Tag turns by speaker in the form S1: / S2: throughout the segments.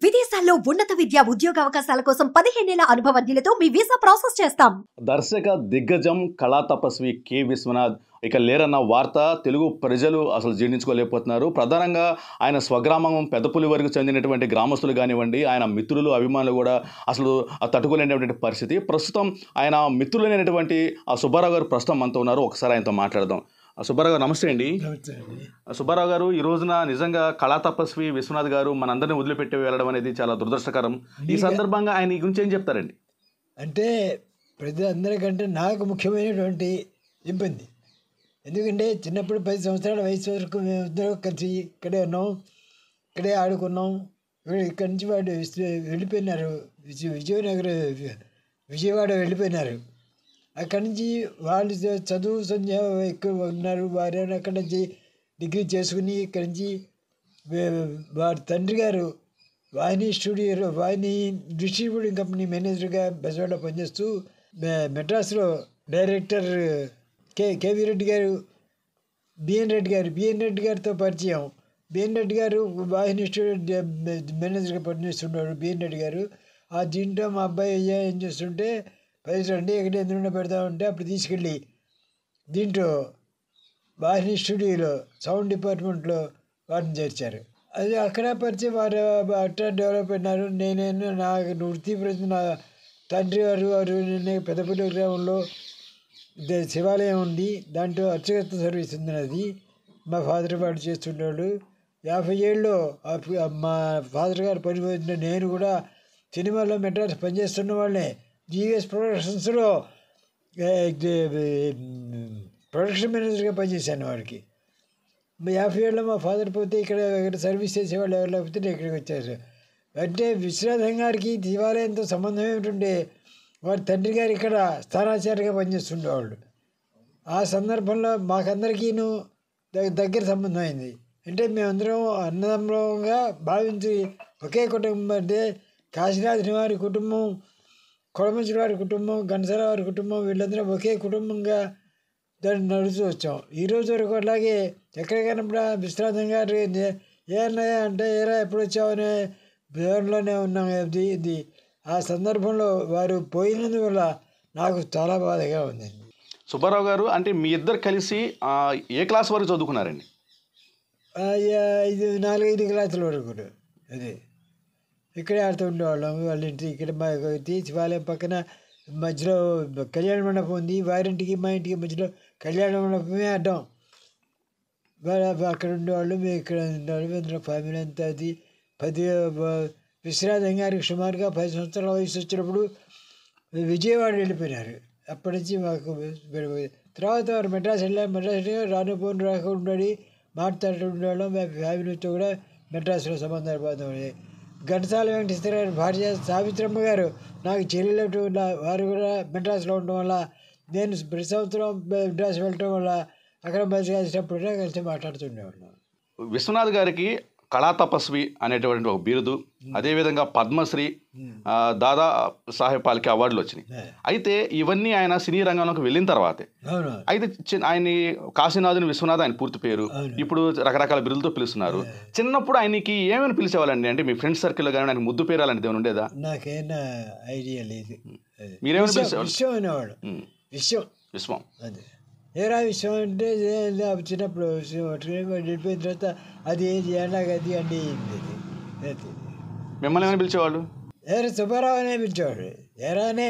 S1: విదేశాల్లో ఉన్నత విద్య ఉద్యోగ అవకాశాల కోసం పదిహేనేళ్ల అనుభవజ్ఞులతో మీ వీసా ప్రాసెస్ చేస్తాం
S2: దర్శక దిగ్గజం కళా తపస్వి కె విశ్వనాథ్ ఇక లేరన్న వార్త తెలుగు ప్రజలు అసలు జీర్ణించుకోలేకపోతున్నారు ప్రధానంగా ఆయన స్వగ్రామం పెద్దపులి వరకు చెందినటువంటి గ్రామస్తులు కానివ్వండి ఆయన మిత్రులు అభిమానులు కూడా అసలు ఆ తట్టుకోలేనటువంటి పరిస్థితి ప్రస్తుతం ఆయన మిత్రులైనటువంటి ఆ సుబ్బారావు గారు ప్రస్తుతం మనతో ఉన్నారు ఒకసారి ఆయనతో మాట్లాడదాం ఆ సుబ్బారావు గారు నమస్తే అండి
S3: నమస్తే అండి
S2: ఆ సుబ్బారావు గారు ఈ రోజున నిజంగా కళా తపస్వి విశ్వనాథ్ గారు మనందరినీ వదిలిపెట్టి వెళ్ళడం అనేది చాలా దురదృష్టకరం ఈ సందర్భంగా ఆయన ఈ గురించి ఏం చెప్తారండి
S3: అంటే ప్రజలందరికంటే నాకు ముఖ్యమైనటువంటి ఇబ్బంది ఎందుకంటే చిన్నప్పుడు పది సంవత్సరాల వయసు వరకు మేము ఇద్దరం కలిసి ఇక్కడే ఉన్నాం ఇక్కడే ఆడుకున్నాం ఇప్పుడు ఇక్కడి నుంచి వాడు విస్- వెళ్ళిపోయినారు విజయ విజయనగరం విజయవాడ వెళ్ళిపోయినారు అక్కడి నుంచి వాళ్ళు చ- చదువు సంధ్య ఎక్కువ ఉన్నారు వారు అక్కడి నుంచి డిగ్రీ చేసుకుని ఇక్కడి నుంచి వే- వారి తండ్రి గారు వాహిని స్టూడియోలో వాహిని డిస్ట్రిబ్యూటింగ్ కంపెనీ మేనేజర్గా బెజవాడ పనిచేస్తూ మె- మెడ్రాస్లో డైరెక్టర్ కే కేవీ రెడ్డి గారు బిఎన్ రెడ్డి గారు బిఎన్ రెడ్డి గారితో పరిచయం బిఎన్ రెడ్డి గారు వాహిని స్టూడియో డే- మేనేజర్గా పనిచేస్తున్నాడు బిఎన్ రెడ్డి గారు ఆ దీంట్లో మా అబ్బాయి అయ్యా ఏం చేస్తుంటే పైసలు రండి ఎక్కడ ఎందుకంటే పెడతామంటే అప్పుడు తీసుకెళ్ళి దీంట్లో వాహిని స్టూడియోలో సౌండ్ డిపార్ట్మెంట్లో వారిని చేర్చారు అది అక్కడ పరిచయం వారు అట్లా డెవలప్ అయినారు నేనేను నా వృత్తి ప్రతి నా తండ్రి వారు వారు నేను పెద్దపల్లి గ్రామంలో దే- శివాలయం ఉంది దాంట్లో అర్చకత్వ సర్వీస్ ఉంది అది మా ఫాదర్ వాడు చేస్తున్నాడు యాభై ఏళ్ళు ఆ పి- మా ఫాదర్ గారు పనిపోయిన నేను కూడా సినిమాలో మెడ్రాస్ పనిచేస్తున్న వాళ్ళే జీవిఎస్ ప్రొడక్షన్స్లో ప్రొడక్షన్ మేనేజర్గా పనిచేశాను వాడికి మా యాభై ఏళ్ళు మా ఫాదర్ పోతే ఇక్కడ ఇక్కడ సర్వీస్ చేసేవాళ్ళు ఎవరు లేకపోతే నేను ఇక్కడికి వచ్చారు అంటే విశ్వనాథం గారికి శివాలయంతో సంబంధం ఏమిటంటే వారి తండ్రి గారు ఇక్కడ స్థానాచారిగా పనిచేస్తుండేవాళ్ళు ఆ సందర్భంలో మాకందరికీను ద- దగ్గర సంబంధం అయింది అంటే మేమందరం అన్నదమ్ములంగా భావించి ఒకే కుటుంబం అంటే కాశీనాథుని వారి కుటుంబం కొడమంచుల వారి కుటుంబం గణసల వారి కుటుంబం వీళ్ళందరం ఒకే కుటుంబంగా దాన్ని నడుస్తూ వచ్చాం ఈ రోజు వరకు అలాగే ఎక్కడికైనా కూడా విశ్రాంతం గారు ఏ- ఏ అన్నయ్య అంటే ఏరా ఎప్పుడు వచ్చావనే భవన్లోనే ఉన్నాం ఇది ఇది ఆ సందర్భంలో వారు పోయినందువల్ల నాకు చాలా బాధగా ఉందండి
S2: సుబ్బారావు గారు అంటే మీ ఇద్దరు కలిసి ఆ, ఏ క్లాస్ వరకు చదువుకున్నారండి
S3: ఆ, యా- ఐదు నాలుగైదు క్లాసుల వరకు కూడా. అదే ఇక్కడే ఆడుతూ ఉండేవాళ్ళం వాళ్ళ ఇంటి ఇక్కడ మా ఇంటి శివాలయం పక్కన మధ్యలో కళ్యాణ మండపం ఉంది వారింటికి మా ఇంటికి మధ్యలో కళ్యాణ మండపమే అడ్డం వాళ్ళ అక్కడ ఉండేవాళ్ళు మేము ఇక్కడ ఉండేవాళ్ళు అందులో ఫ్యామిలీ అంతా అది పది వ- విశ్వనాథం గారికి సుమారుగా పది సంవత్సరాల వయసు వచ్చినప్పుడు విజయవాడ వెళ్ళిపోయినారు అప్పటి నుంచి మాకు వెళ్ళిపోయి- తర్వాత వారు మెడ్రాస్ వెళ్ళారు మెడ్రాస్ వెళ్ళి రాను పోను రాకుండా మాట్లాడుతూ ఉండేవాళ్ళం మా ఫ్యామిలీతో కూడా మెడ్రాస్లో సంబంధాలు బాధపడి ఘంటసాల వెంకటేశ్వర గారి భార్య సావిత్రమ్మ గారు నాకు చెల్లెలు వారు కూడా మెడ్రాస్లో ఉండడం వల్ల నేను ప్రతి సంవత్సరం మెడ్రాస్ వెళ్ళటం వల్ల అక్కడ మంచి కలిసినప్పుడు కూడా కలిసి మాట్లాడుతుండేవాళ్ళం
S2: విశ్వనాథ్ గారికి కళా తపస్వి అనేటువంటి ఒక బిరుదు అదేవిధంగా పద్మశ్రీ ఆ, దాదా సాహెబ్ పాల్కే అవార్డులు వచ్చినాయి అయితే ఇవన్నీ ఆయన సినీ రంగంలోకి వెళ్ళిన తర్వాతే
S3: అవును
S2: అయితే చి- ఆయన్ని కాశీనాథుని విశ్వనాథ్ ఆయన పూర్తి పేరు
S3: అవును.
S2: ఇప్పుడు రకరకాల బిరుదులతో పిలుస్తున్నారు చిన్నప్పుడు ఆయనకి ఏమని పిలిచేవాళ్ళండి అంటే మీ ఫ్రెండ్ సర్కిల్లో కానీ ఆయన ముద్దు పేరు అలాంటిది ఏమైనా ఉండేదా
S3: నాకేనా ఐడియా లేదు అది.
S2: మీరేమని
S3: విశ్వం-
S2: పిలిచేవాళ్ళు?
S3: విశ్వం అనేవాడు
S2: ఉమ్,
S3: విశ్వం
S2: విశ్వం
S3: అది ఏరా విశ్వం అంటే ఏ- ఏ చిన్నప్పుడు విశ్వం పట్టుకుని వాడు వెళ్ళిపోయిన తర్వాత అది ఏది ఎలాగ అది అండి అది
S2: మిమ్మల్ని ఏమైనా పిలిచేవాళ్ళు
S3: ఏరా సుబ్బారావు అనే పిలిచేవాడు ఏరానే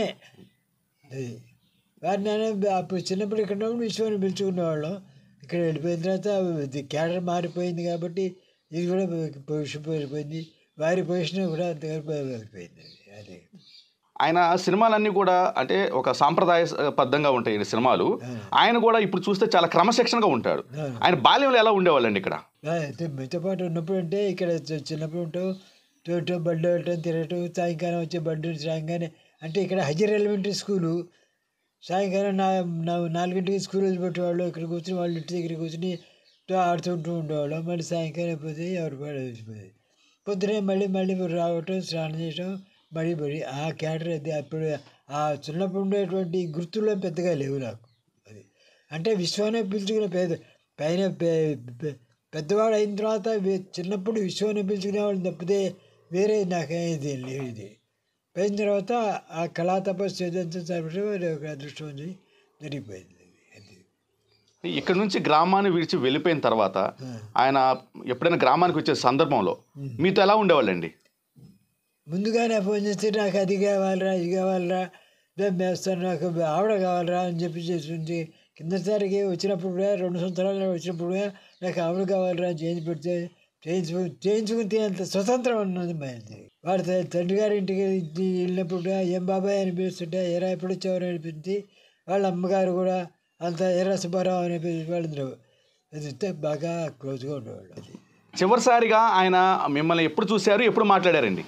S3: అది వాడిని అనే అప్పుడు చిన్నప్పుడు ఇక్కడ ఉన్నప్పుడు విశ్వాన్ని పిలుచుకునేవాళ్ళం ఇక్కడ వెళ్ళిపోయిన తర్వాత ఇది క్యాడర్ మారిపోయింది కాబట్టి ఇది కూడా పొజిషన్ పోయిపోయింది వారి పొజిషన్ కూడా అంతగా వెళ్ళిపోయింది అది
S2: ఆయన సినిమాలన్నీ కూడా అంటే ఒక సాంప్రదాయ బద్ధంగా ఉంటాయి ఈ సినిమాలు ఆయన కూడా ఇప్పుడు చూస్తే చాలా క్రమశిక్షణగా ఉంటాడు
S3: అవును.
S2: ఆయన బాల్యంలో ఎలా ఉండేవాళ్ళండి ఇక్కడ
S3: ఆ, అయితే మీతో పాటు ఉన్నప్పుడు అంటే ఇక్కడ చి- చిన్నప్పుడు ఉంటావు టూ బడ్డు వెళ్ళటం తిరగటం సాయంకాలం వచ్చే బడ్డు సాయంకాలం అంటే ఇక్కడ హజర్ ఎలిమెంటరీ స్కూలు సాయంకాలం నా నా- నాలుగింటికి స్కూల్ వదిలిపెట్టేవాళ్ళు ఇక్కడ కూర్చుని వాళ్ళ ఇంటి దగ్గర కూర్చుని తో ఆడుతుంటూ ఉండేవాళ్ళం మళ్ళీ సాయంకాలం అయిపోతే ఎవరు పాడు అయిపోయింది పొద్దునే మళ్ళీ మళ్ళీ రావటం స్నానం చేయటం మళ్ళీ మళ్ళీ ఆ క్యాటర్ అది అప్పుడు ఆ చిన్నప్పుడు ఉండేటువంటి గుర్తులు పెద్దగా లేవు నాకు అది అంటే విశ్వాన్ని పిలుచుకునే పేద పైన పె- పె- పెద్దవాడు అయిన తర్వాత వి- చిన్నప్పుడు విశ్వాన్ని పిలుచుకునేవాళ్ళు తప్పితే వేరే నాకు ఇది లేదు ఇది పోయిన తర్వాత ఆ కళా తపస్సు ఏదంతా చదివితే ఒక అదృష్టం ఉంది జరిగిపోయింది అది
S2: ఇక్కడ నుంచి గ్రామాన్ని విడిచి వెళ్ళిపోయిన తర్వాత
S3: ఆ.
S2: ఆయన ఎప్పుడైనా గ్రామానికి వచ్చే సందర్భంలో మీతో ఎలా ఉండేవాళ్ళండి
S3: ముందుగానే ఫోన్ చేస్తే నాకు అది కావాలరా ఇది కావాలరా మేము వేస్తాను నాకు ఆవిడ కావాలరా అని చెప్పి చేస్తుంది కిందసారికి వచ్చినప్పుడు కూడా రెండు సంవత్సరాలు వచ్చినప్పుడు కూడా నాకు ఆవిడ కావాలరా చేయించి పెడితే చేయించు చేయించుకుని అంత స్వతంత్రం అన్నది మాది వాడి త- తండ్రి గారి ఇంటికి ఇంటి వెళ్ళినప్పుడు కూడా ఏం బాబాయ్ అని పిలుస్తుంటే ఎరా ఎప్పుడు వచ్చావని అనిపించి వాళ్ళ అమ్మగారు కూడా అంత ఎర్ర సుబ్బారావు అని పిలిచి వాళ్ళందరూ అది బాగా క్లోజ్గా ఉండేవాళ్ళు అది
S2: చివరిసారిగా ఆయన మిమ్మల్ని ఎప్పుడు చూశారు ఎప్పుడు మాట్లాడారండి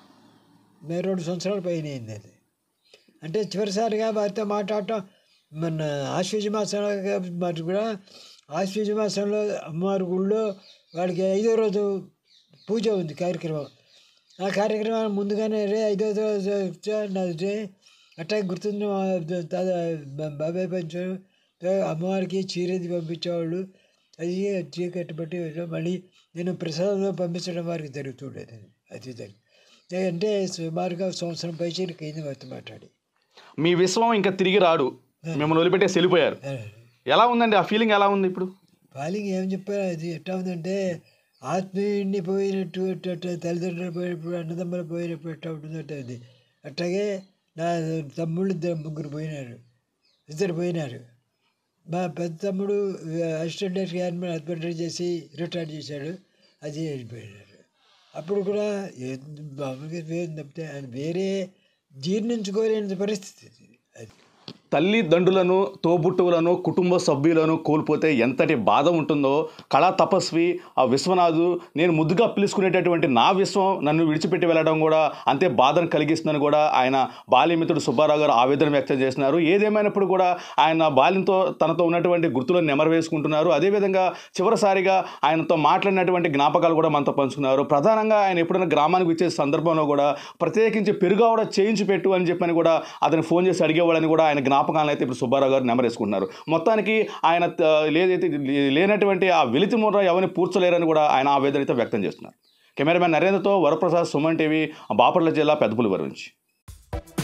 S3: మేము రెండు సంవత్సరాల పైన అయింది అది అంటే చివరిసారిగా వారితో మాట్లాడటం మన ఆశ్వజ మాసంలో మరి కూడా ఆశ్వజ మాసంలో అమ్మవారి గుళ్ళో వాడికి ఐదో రోజు పూజ ఉంది కార్యక్రమం ఆ కార్యక్రమం ముందుగానే రే ఐదో రోజు వచ్చా నాది అట్టా గుర్తుంది మా తాత బా- బాబాయ్ పంచారు అమ్మవారికి చీరేది పంపించేవాళ్ళు అది చీర కట్టుబట్టి మళ్ళీ నేను ప్రసాదంలో పంపించడం వారికి జరుగుతుండేది అది అది అంటే సుమారుగా సంవత్సరం పైచీలకి అయింది వారితో మాట్లాడి
S2: మీ విశ్వం ఇంకా తిరిగి రాడు మిమ్మల్ని వదిలిపెట్టేసి వెళ్ళిపోయారు ఎలా ఉందండి ఆ ఫీలింగ్ ఎలా ఉంది ఇప్పుడు
S3: పాలింగ్ ఏం చెప్పారు అది ఎట్లా ఉందంటే ఆత్మీయుడిని పోయినట్టు అట్ట- అట్ట తల్లిదండ్రులు పోయినప్పుడు అన్నదమ్ములు పోయినప్పుడు ఎట్లా ఉంటుందంటే అది అట్లాగే నా తమ్ముళ్ళు ఇద్దరు ముగ్గురు పోయినారు ఇద్దరు పోయినారు మా పెద్ద తమ్ముడు అసిస్టెంట్ డైరెక్టర్ యానిమల్ హస్బెండరీ చేసి రిటైర్ చేశాడు అది వెళ్ళిపోయినారు అప్పుడు కూడా ఏ- మామూలుగా వేరే తప్పితే ఆయన వేరే జీర్ణించుకోలేని పరిస్థితి ఇది. అది
S2: తల్లిదండ్రులను తోబుట్టువులను కుటుంబ సభ్యులను కోల్పోతే ఎంతటి బాధ ఉంటుందో కళా తపస్వి ఆ విశ్వనాథు నేను ముద్దుగా పిలుచుకునేటటువంటి నా విశ్వం నన్ను విడిచిపెట్టి వెళ్ళడం కూడా అంతే బాధను కలిగిస్తుందని కూడా ఆయన బాల్యమిత్రుడు సుబ్బారావు గారు ఆవేదన వ్యక్తం చేస్తున్నారు ఏదేమైనప్పుడు కూడా ఆయన బాల్యంతో తనతో ఉన్నటువంటి గుర్తులను నెమరు వేసుకుంటున్నారు అదేవిధంగా చివరిసారిగా ఆయనతో మాట్లాడినటువంటి జ్ఞాపకాలు కూడా మనతో పంచుకున్నారు ప్రధానంగా ఆయన ఎప్పుడైనా గ్రామానికి వచ్చే సందర్భంలో కూడా ప్రత్యేకించి పెరుగావడ చేయించి పెట్టు అని చెప్పని కూడా అతను ఫోన్ చేసి అడిగేవాళ్ళని కూడా ఆయన జ్ఞాపకాలను అయితే ఇప్పుడు సుబ్బారావు గారు నెమరేసుకుంటున్నారు మొత్తానికి ఆయన త- లేదైతే లేనటువంటి ఆ వెలితి ముర్ర ఎవరిని పూడ్చలేరని కూడా ఆయన ఆవేదన అయితే వ్యక్తం చేస్తున్నారు కెమెరామెన్ నరేంద్రతో వరప్రసాద్ సుమన్ టీవీ బాపట్ల జిల్లా పెద్దపులివరం నుంచి